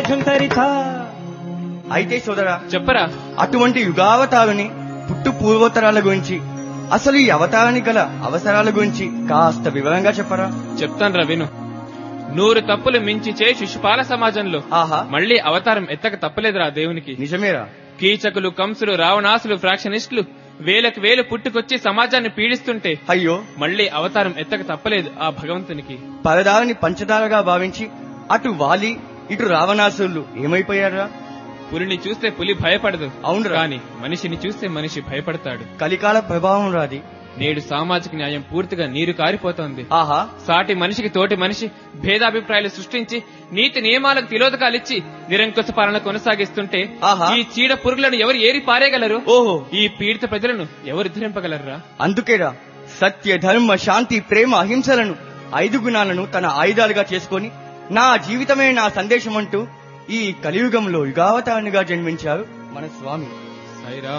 ఝంకరిత అయితే సోదరా చెప్పరా అటువంటి యుగావతారుని పుట్టు పూర్వోత్తరాల గురించి అసలు ఈ అవతారానికి గల అవసరాల గురించి కాస్త వివరంగా చెప్పరా చెప్తాను విను నూరు తప్పులు మించి చే శిశుపాల సమాజంలో ఆహా మళ్ళీ అవతారం ఎత్తక తప్పలేదురా దేవునికి నిజమేరా కీచకులు కంసులు రావణాసులు ఫ్రాక్షనిస్టులు వేలకు వేలు పుట్టుకొచ్చి సమాజాన్ని పీడిస్తుంటే అయ్యో మళ్ళీ అవతారం ఎత్తక తప్పలేదు ఆ భగవంతునికి పరదారిని పంచదారగా భావించి అటు వాలి ఇటు రావణాసురులు ఏమైపోయారా పులిని చూస్తే పులి భయపడదు అవునురా. కానీ మనిషిని చూస్తే మనిషి భయపడతాడు కలికాల ప్రభావం రాది నేడు సామాజిక న్యాయం పూర్తిగా నీరు కారిపోతోంది ఆహా సాటి మనిషికి తోటి మనిషి భేదాభిప్రాయాలు సృష్టించి నీతి నియమాలకు తిలోదకాలిచ్చి నిరంకుశ పాలన కొనసాగిస్తుంటే ఆహా. ఈ చీడ పురుగులను ఎవరు ఏరి పారేయగలరు ఓహో ఈ పీడిత ప్రజలను ఎవరు ధరింపగలరా అందుకేరా సత్య ధర్మ శాంతి ప్రేమ అహింసలను ఐదు గుణాలను తన ఆయుధాలుగా చేసుకొని నా జీవితమే నా సందేశం అంటూ ఈ కలియుగంలో యుగావతారునిగా జన్మించారు మన స్వామి సాయిరా